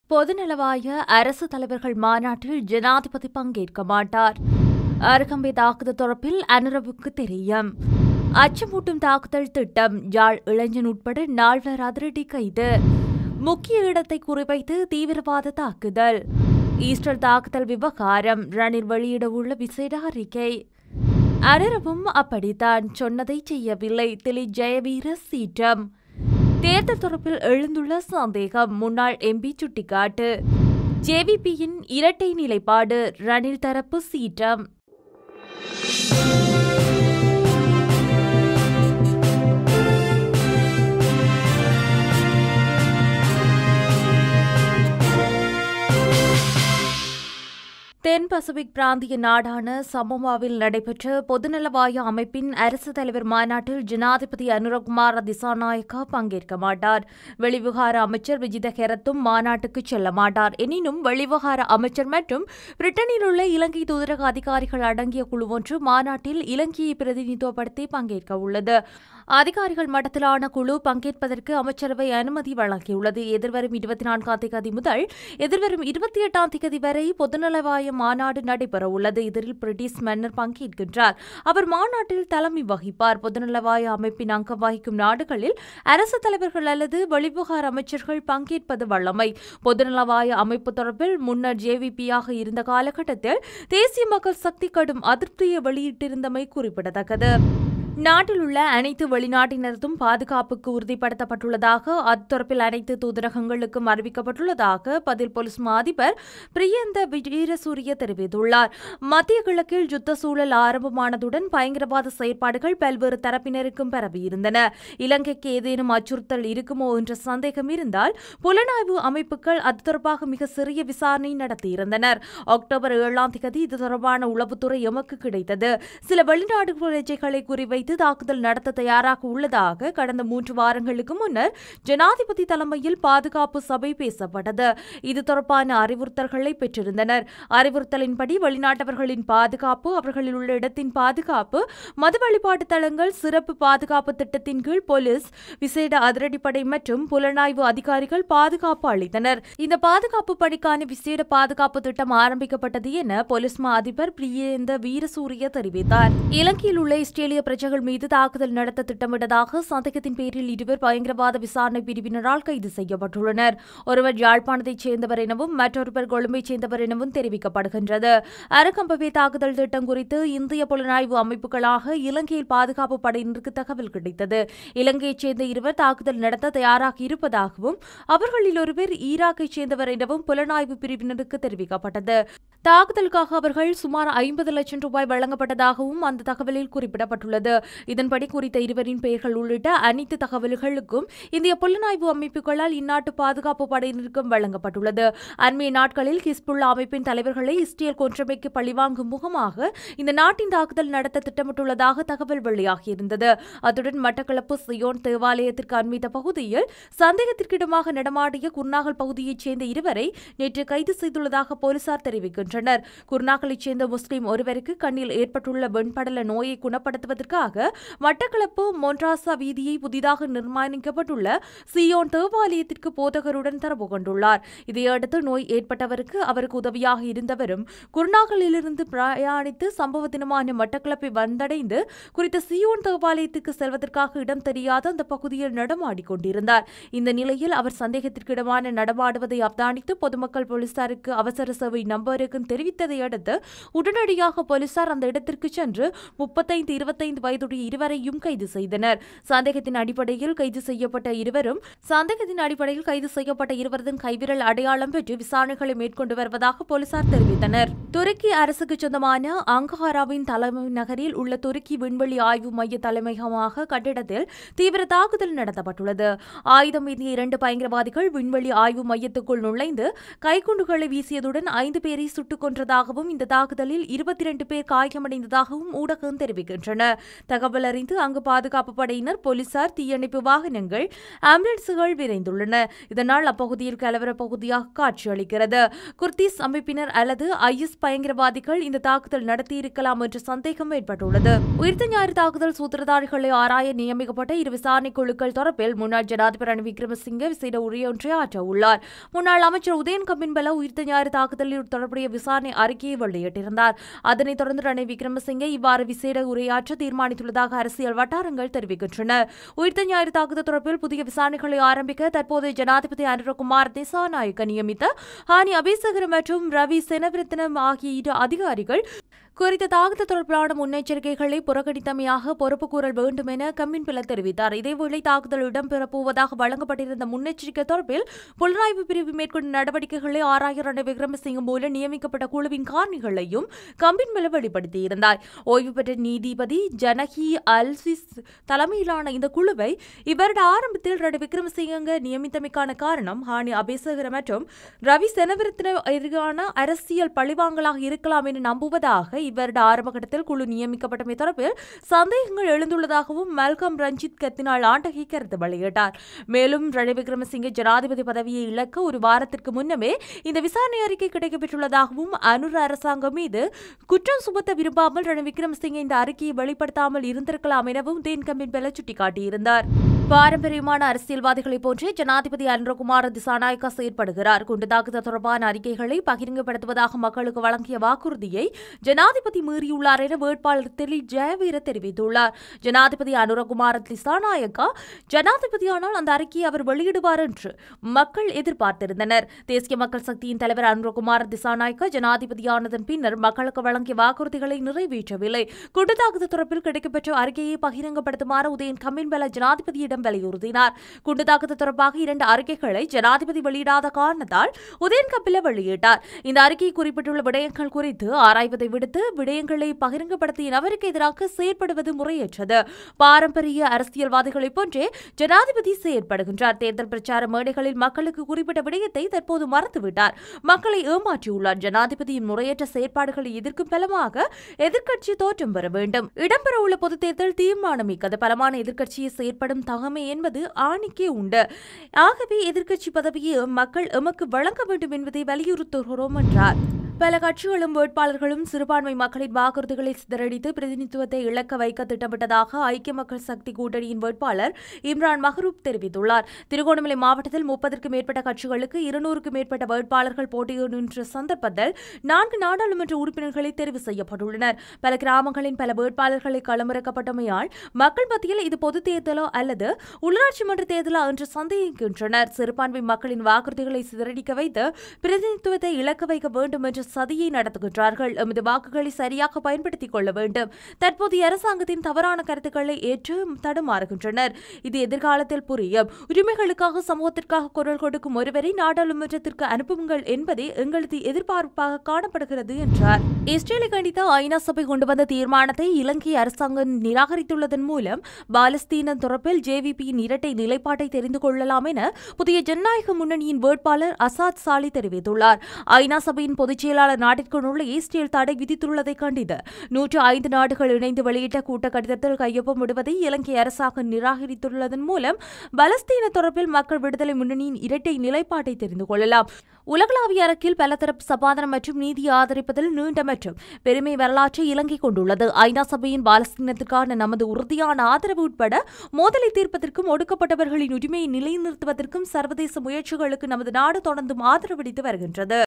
பொதுநலவாய அரசு தலைவர்கள் மாநாட்டில் ஜனாதிபதி பங்கேற்க மாட்டார் அருகம்பை தாக்குதல் தொடர்பில் அனுரவுக்கு தெரியும் அச்சமூட்டும் தாக்குதல் திட்டம் யாழ் இளைஞன் உட்பட நால்வர் அதிரடி கைது முக்கிய இடத்தை குறிவைத்து தீவிரவாத தாக்குதல் ஈஸ்டர் தாக்குதல் விவகாரம் ரணில் வெளியிட உள்ள விசேட அறிக்கை அனுரவும் அப்படித்தான் சொன்னதை செய்யவில்லை திலி ஜெயவீர சீற்றம் தேர்தல் தொடர்பில் எழுந்துள்ள சந்தேகம் முன்னாள் எம்பி சுட்டிக்காட்டு ஜேவிபியின் இரட்டை நிலைப்பாடு ரணில் தரப்பு சீற்றம் தென் பசிபிக் பிராந்திய நாடான சமோவாவில் நடைபெற்ற பொதுநலவாய அமைப்பின் அரசு தலைவர் மாநாட்டில் ஜனாதிபதி அனுரகுமார திசாநாயக்கா பங்கேற்க மாட்டார் வெளிவிவகார அமைச்சர் விஜித ஹெரத்தும் மாநாட்டுக்கு செல்ல மாட்டார் எனினும் வெளிவிவகார அமைச்சர் மற்றும் பிரிட்டனில் உள்ள இலங்கை தூதரக அதிகாரிகள் அடங்கிய குழு ஒன்று மாநாட்டில் இலங்கையை பிரதிநிதித்துவப்படுத்தி பங்கேற்க உள்ளது அதிகாரிகள் மட்டத்திலான குழு பங்கேற்பதற்கு அமைச்சரவை அனுமதி வழங்கியுள்ளது எதிர்வரும் இருபத்தி நான்காம் தேதி முதல் எதிர்வரும் இருபத்தி எட்டாம் தேதி வரை பொதுநலவாய மாநாடு நடைபெறவுள்ளது இதில் பிரிட்டிஷ் மன்னர் பங்கேற்கின்றார் அவர் மாநாட்டில் தலைமை வகிப்பார் பொதுநலவாய அமைப்பின் அங்கம் வகிக்கும் நாடுகளில் அரசு தலைவர்கள் அல்லது வெளிவிவகார அமைச்சர்கள் பங்கேற்பது வல்லமை பொதுநலவாய அமைப்பு தொடர்பில் முன்னர் ஜேவிபியாக இருந்த காலகட்டத்தில் தேசிய மக்கள் சக்தி கடும் அதிருப்தியை வெளியிட்டிருந்தமை குறிப்பிடத்தக்கது நாட்டில் உள்ள அனைத்து வெளிநாட்டினருக்கும் பாதுகாப்புக்கு உறுதிப்படுத்தப்பட்டுள்ளதாக அத்தொடர்பில் அனைத்து தூதரகங்களுக்கும் அறிவிக்கப்பட்டுள்ளதாக பதில் போலீஸ் மா அதிபர் பிரியந்த வீரசூரிய தெரிவித்துள்ளார் மத்திய கிழக்கில் யுத்த சூழல் ஆரம்பமானதுடன் பயங்கரவாத செயற்பாடுகள் பல்வேறு தரப்பினருக்கும் பரவியிருந்தன இலங்கைக்கு ஏதேனும் அச்சுறுத்தல் இருக்குமோ என்ற சந்தேகம் இருந்தால் புலனாய்வு அமைப்புகள் அது தொடர்பாக மிக சிறிய விசாரணை நடத்தியிருந்தனர் அக்டோபர் ஏழாம் தேதி இது தொடர்பான உளவுத்துறை எமக்கு கிடைத்தது சில வெளிநாடு பிரஜைகளை குறிவைத்து வைத்து தாக்குதல் நடத்த தயாராக உள்ளதாக கடந்த மூன்று வாரங்களுக்கு முன்னர் ஜனாதிபதி தலைமையில் பாதுகாப்பு சபை பேசப்பட்டது இது தொடர்பான அறிவுறுத்தல்களை பெற்றிருந்தனர் அறிவுறுத்தலின்படி வெளிநாட்டவர்களின் பாதுகாப்பு அவர்களில் உள்ள இடத்தின் பாதுகாப்பு மது வழிபாட்டு தளங்கள் சிறப்பு பாதுகாப்பு திட்டத்தின் கீழ் போலீஸ் விசேட அதிரடிப்படை மற்றும் புலனாய்வு அதிகாரிகள் பாதுகாப்பு அளித்தனர் இந்த பாதுகாப்பு பணிக்கான விசேட பாதுகாப்பு திட்டம் ஆரம்பிக்கப்பட்டது என போலீஸ் மா அதிபர் பிரியேந்த வீரசூரிய தெரிவித்தார் இலங்கையில் உள்ள இஸ்ரேலிய பிரஜைகள் மீது தாக்குதல் நடத்த திட்டமிட்டதாக சந்தேகத்தின் பேரில் இருவர் பயங்கரவாத விசாரணை பிரிவினரால் கைது செய்யப்பட்டுள்ளனர் ஒருவர் யாழ்ப்பாணத்தைச் சேர்ந்தவர் எனவும் மற்றொருவர் கொழும்பைச் சேர்ந்தவர் எனவும் தெரிவிக்கப்படுகின்றது அரக்கம்பவே தாக்குதல் திட்டம் குறித்து இந்திய புலனாய்வு அமைப்புகளாக இலங்கையில் பாதுகாப்பு படையினருக்கு தகவல் கிடைத்தது இலங்கையைச் சேர்ந்த இருவர் தாக்குதல் நடத்த தயாராக இருப்பதாகவும் அவர்களில் ஒருவர் ஈராக்கைச் சேர்ந்தவர் எனவும் புலனாய்வு பிரிவினருக்கு தெரிவிக்கப்பட்டது தாக்குதலுக்காக அவர்கள் சுமார் ஐம்பது லட்சம் ரூபாய் வழங்கப்பட்டதாகவும் அந்த தகவலில் குறிப்பிடப்பட்டுள்ளது இதன்படி குறித்த இருவரின் பெயர்கள் உள்ளிட்ட அனைத்து தகவல்களுக்கும் இந்திய புலனாய்வு அமைப்புகளால் இந்நாட்டு பாதுகாப்பு படையினருக்கும் வழங்கப்பட்டுள்ளது அண்மைய நாட்களில் ஹிஸ்புல்லா அமைப்பின் தலைவர்களை இஸ்ரேல் கொன்றமைக்கு பழிவாங்கும் முகமாக இந்த நாட்டின் தாக்குதல் நடத்த திட்டமிட்டுள்ளதாக தகவல் வெளியாகியிருந்தது அத்துடன் மட்டக்களப்பு சியோன் தேவாலயத்திற்கு அண்மித்த பகுதியில் சந்தேகத்திற்கிடமாக நடமாடிய குர்நாகல் பகுதியைச் சேர்ந்த இருவரை நேற்று கைது செய்துள்ளதாக போலீசார் தெரிவிக்கின்றனர் குர்நாகலைச் சேர்ந்த முஸ்லிம் ஒருவருக்கு கண்ணில் ஏற்பட்டுள்ள வெண்படல நோயை குணப்படுத்துவதற்காக மட்டக்களப்பு மொன்ராசா வீதியை புதிதாக நிர்மாணிக்கப்பட்டுள்ள சியோன் தேவாலயத்திற்கு போதகருடன் தரவு கொண்டுள்ளார் இதையடுத்து நோய் ஏற்பட்டவருக்கு அவருக்கு உதவியாக இருந்தவரும் குர்நாகலிலிருந்து பிரயாணித்து சம்பவ தினமான மட்டக்களப்பை வந்தடைந்து குறித்த சியோன் தேவாலயத்துக்கு செல்வதற்காக இடம் தெரியாத அந்த பகுதியில் நடமாடிக் கொண்டிருந்தார் இந்த நிலையில் அவர் சந்தேகத்திற்கிடமான நடமாடுவதை அவதானித்து பொதுமக்கள் போலீசாருக்கு அவசர சேவை நம்பருக்கும் தெரிவித்ததை அடுத்து உடனடியாக போலீசார் அந்த இடத்திற்கு சென்று முப்பத்தைந்து இருபத்தைந்து வயதுடைய இருவரையும் கைது செய்தனர் சந்தேகத்தின் அடிப்படையில் கைது செய்யப்பட்ட இருவரும் சந்தேகத்தின் அடிப்படையில் கைது செய்யப்பட்ட இருவரதும் கைவிரல் அடையாளம் பெற்று விசாரணைகளை மேற்கொண்டு வருவதாக போலீசார் தெரிவித்தனர் துருக்கி அரசுக்கு சொந்தமான அங்கஹாராவின் தலைமை நகரில் உள்ள துருக்கி விண்வெளி ஆய்வு மைய தலைமையகமாக கட்டிடத்தில் தீவிர தாக்குதல் நடத்தப்பட்டுள்ளது ஆயுதம் ஏந்திய இரண்டு பயங்கரவாதிகள் விண்வெளி ஆய்வு மையத்துக்குள் நுழைந்து கைக்குண்டுகளை வீசியதுடன் ஐந்து பேரை சுட்டுக் கொன்றதாகவும் இந்த தாக்குதலில் இருபத்தி இரண்டு பேர் காயமடைந்ததாகவும் ஊடகம் தெரிவிக்கின்றன தகவல் அறிந்து அங்கு பாதுகாப்பு படையினர் போலீசார் தீயணைப்பு வாகனங்கள் ஆம்புலன்ஸுகள் விரைந்துள்ளன இதனால் அப்பகுதியில் கலவர பகுதியாக காட்சியளிக்கிறது குர்தீஸ் அமைப்பினர் அல்லது ஐஎஸ் பயங்கரவாதிகள் இந்த தாக்குதல் நடத்தியிருக்கலாம் என்ற சந்தேகம் ஏற்பட்டுள்ளது உயிர்த்த ஞாயிறு தாக்குதல் சூத்திரதாரிகளை ஆராய நியமிக்கப்பட்ட இரு விசாரணை குழுக்கள் தொடர்பில் முன்னாள் ஜனாதிபதி ரணில் விக்ரமசிங்கே விசேட உரையொன்றை ஆற்ற உள்ளார் முன்னாள் அமைச்சர் உதயன் கம்பின்பல உயிர்த்த ஞாயிறு தாக்குதலில் தொடர்புடைய விசாரணை அறிக்கையை வெளியிட்டிருந்தார் அதனைத் தொடர்ந்து ரணில் விக்ரமசிங்கே இவ்வாறு விசேட உரையாற்ற தீர்மானித்துள்ளதாக அரசியல் வட்டாரங்கள் தெரிவிக்கின்றன உயிர்த்த ஞாயிறு தாக்குதல் தொடர்பில் புதிய விசாரணைகளை ஆரம்பிக்க தற்போதைய ஜனாதிபதி அனுரகுமார் திசாநாயக்க நியமித்த ஹானி அபிசகர் மற்றும் ரவி செனவிரத்னம் ஆகிய இரு அதிகாரிகள் குறித்த தாக்குதல் தொடர்பிலான முன்னெச்சரிக்கைகளை புறக்கணித்தமையாக பொறுப்பு கூறல் வேண்டும் என கம்மின்பில தெரிவித்தார் இதேவேளை தாக்குதல் இடம்பெறப் போவதாக வழங்கப்பட்டிருந்த முன்னெச்சரிக்கை தொடர்பில் புலனாய்வு பிரிவு மேற்கொண்ட நடவடிக்கைகளை ஆராய ரணில் விக்ரமசிங்க மூலம் நியமிக்கப்பட்ட குழுவின் காரணிகளையும் கம்பின்பில வெளிப்படுத்தியிருந்தார் ஓய்வு பெற்ற நீதிபதி ஜனகி அல்சிஸ் தலைமையிலான இந்த குழுவை இவருடைய ஆரம்பத்தில் ரணில் விக்ரமசிங்க நியமித்தமைக்கான காரணம் ஹானி அபேசகர மற்றும் ரவி செனவிரத்ன எதிரான அரசியல் பழிவாங்கலாக இருக்கலாம் என நம்புவதாக இவருடைய ஆரம்ப கட்டத்தில் குழு நியமிக்கப்பட்டமை தொடர்பில் சந்தேகங்கள் எழுந்துள்ளதாகவும் மல்கம் ரஞ்சித் கத்தினால் ஆண்டகை கருத்து வெளியிட்டார் மேலும் ரணில் விக்ரமசிங்கே ஜனாதிபதி பதவியை இழக்க ஒரு வாரத்திற்கு முன்னமே இந்த விசாரணை அறிக்கை கிடைக்கப்பெற்றுள்ளதாகவும் அனுர அரசாங்கம் மீது குற்றம் சுமத்த விரும்பாமல் ரணில் விக்ரமசிங்கே இந்த அறிக்கையை வெளிப்படுத்தாமல் இருந்திருக்கலாம் எனவும் தேன் கம்பின் பெல சுட்டிக்காட்டியிருந்தார் பாரம்பரியமான அரசியல்வாதிகளைப் போன்றே ஜனாதிபதி அனுரகுமார திசாநாயக்கா செயற்படுகிறார் குண்டு தாக்குதல் தொடர்பான அறிக்கைகளை பகிரங்கப்படுத்துவதாக மக்களுக்கு வழங்கிய வாக்குறுதியை ஜனாதிபதி மீறியுள்ளார் என வேட்பாளர் திலி ஜெயவீர தெரிவித்துள்ளார் ஜனாதிபதி அனுரகுமார திசாநாயக்கா ஜனாதிபதியானால் அந்த அறிக்கையை அவர் வெளியிடுவார் என்று மக்கள் எதிர்பார்த்திருந்தனர் தேசிய மக்கள் சக்தியின் தலைவர் அனுரகுமார திசாநாயக்கா ஜனாதிபதியானதன் பின்னர் மக்களுக்கு வழங்கிய வாக்குறுதிகளை நிறைவேற்றவில்லை குண்டு தாக்குதல் தொடர்பில் கிடைக்கப்பெற்ற அறிக்கையை பகிரங்கப்படுத்துமாறு உதயன் கம்மின்பல ஜனாதிபதியிடம் வலியுறுத்தினார் குண்டு தாக்குதல் தொடர்பாக இரண்டு அறிக்கைகளை ஜனாதிபதி வெளியிடாத காரணத்தால் உதயன் கபில வெளியிட்டார் இந்த அறிக்கை குறிப்பிட்டுள்ள விடயங்கள் குறித்து ஆராய்வதை விடுத்து விடயங்களை பகிரங்கப்படுத்திய நபருக்கு எதிராக செயற்படுவது முறையற்றது பாரம்பரிய அரசியல்வாதிகளைப் போன்றே ஜனாதிபதி செயற்படுகின்றார் தேர்தல் பிரச்சார மேடைகளில் மக்களுக்கு குறிப்பிட்ட விடயத்தை தற்போது மறந்துவிட்டார் மக்களை ஏமாற்றியுள்ளார் ஜனாதிபதியின் முறையற்ற செயற்பாடுகளை எதிர்க்கும் பலமாக எதிர்க்கட்சி தோற்றம் பெற வேண்டும் இடம்பெறவுள்ள பொதுத் தேர்தல் தீர்மானமிக்கது பலமான எதிர்க்கட்சியை செயற்படும் தகமை என்பது ஆணிக்கே உண்டு ஆகவே எதிர்க்கட்சி பதவியை மக்கள் எமக்கு வழங்க வேண்டும் என்பதை வலியுறுத்துகிறோம் என்றார் பல கட்சிகளும் வேட்பாளர்களும் சிறுபான்மை மக்களின் வாக்குறுதிகளை சிதறடித்து பிரதிநிதித்துவத்தை இழக்க வைக்க திட்டமிட்டதாக ஐக்கிய மக்கள் சக்தி கூட்டணியின் வேட்பாளர் இம்ரான் மஹரூப் தெரிவித்துள்ளார் திருகோணமலை மாவட்டத்தில் முப்பதற்கும் மேற்பட்ட கட்சிகளுக்கு இருநூறுக்கும் மேற்பட்ட வேட்பாளர்கள் போட்டியிடுகின்ற சந்தர்ப்பத்தில் நான்கு நாடாளுமன்ற உறுப்பினர்களை தெரிவு செய்யப்பட்டுள்ளனர் பல கிராமங்களின் பல வேட்பாளர்களை களமிறக்கப்பட்டமையால் மக்கள் மத்தியில் இது பொதுத் தேர்தலோ அல்லது உள்ளாட்சி மன்ற தேர்தலா என்று சந்தேகிக்கின்றனர் சிறுபான்மை மக்களின் வாக்குறுதிகளை சிதறடிக்க வைத்து பிரதிநிதித்துவத்தை இழக்க வைக்க வேண்டும் என்ற சதியை நடத்துகின்றார்கள் எமது வாக்குகளை சரியாக பயன்படுத்திக் கொள்ள வேண்டும் தற்போதைய அரசாங்கத்தின் தவறான கருத்துக்களை ஏற்று தடுமாறுகின்றனர் இது எதிர்காலத்தில் புரியும் உரிமைகளுக்காக சமூகத்திற்காக குரல் கொடுக்கும் ஒருவரை நாடாளுமன்றத்திற்கு அனுப்புங்கள் என்பதே எங்களது எதிர்பார்ப்பாக காணப்படுகிறது என்றார் இஸ்ரேலை கண்டித்த ஐநா சபை கொண்டு வந்த தீர்மானத்தை இலங்கை அரசாங்கம் நிராகரித்துள்ளதன் மூலம் பாலஸ்தீனம் தொடர்பில் ஜேவிபியின் இரட்டை நிலைப்பாட்டை தெரிந்து கொள்ளலாம் என புதிய ஜனநாயக முன்னணியின் வேட்பாளர் அசாத் சாலி தெரிவித்துள்ளார் ஐநா சபையின் பொதுச் செயலாளர் நாட்டிற்கு நுழைய இஸ்ரேல் தடை விதித்துள்ளதை கண்டித்து நூற்று ஐந்து நாடுகள் இணைந்து வெளியிட்ட கூட்ட கடிதத்தில் கையொப்பமிடுவதை இலங்கை அரசாங்கம் நிராகரித்துள்ளதன் மூலம் பலஸ்தீன தொடர்பில் மக்கள் விடுதலை முன்னணியின் இரட்டை நிலைப்பாட்டை தெரிந்து கொள்ளலாம் உலகளாவிய அரங்கில் பலதரப்பு சமாதானம் மற்றும் நீதி ஆதரிப்பதில் நீண்ட மற்றும் பெருமை வரலாற்றை இலங்கை கொண்டுள்ளது ஐநா சபையின் பாலஸ்தீனத்திற்கான நமது உறுதியான ஆதரவு உட்பட மோதலை தீர்ப்பதற்கும் ஒடுக்கப்பட்டவர்களின் உரிமையை நிலைநிறுத்துவதற்கும் சர்வதேச முயற்சிகளுக்கு நமது நாடு தொடர்ந்தும் ஆதரவளித்து வருகின்றது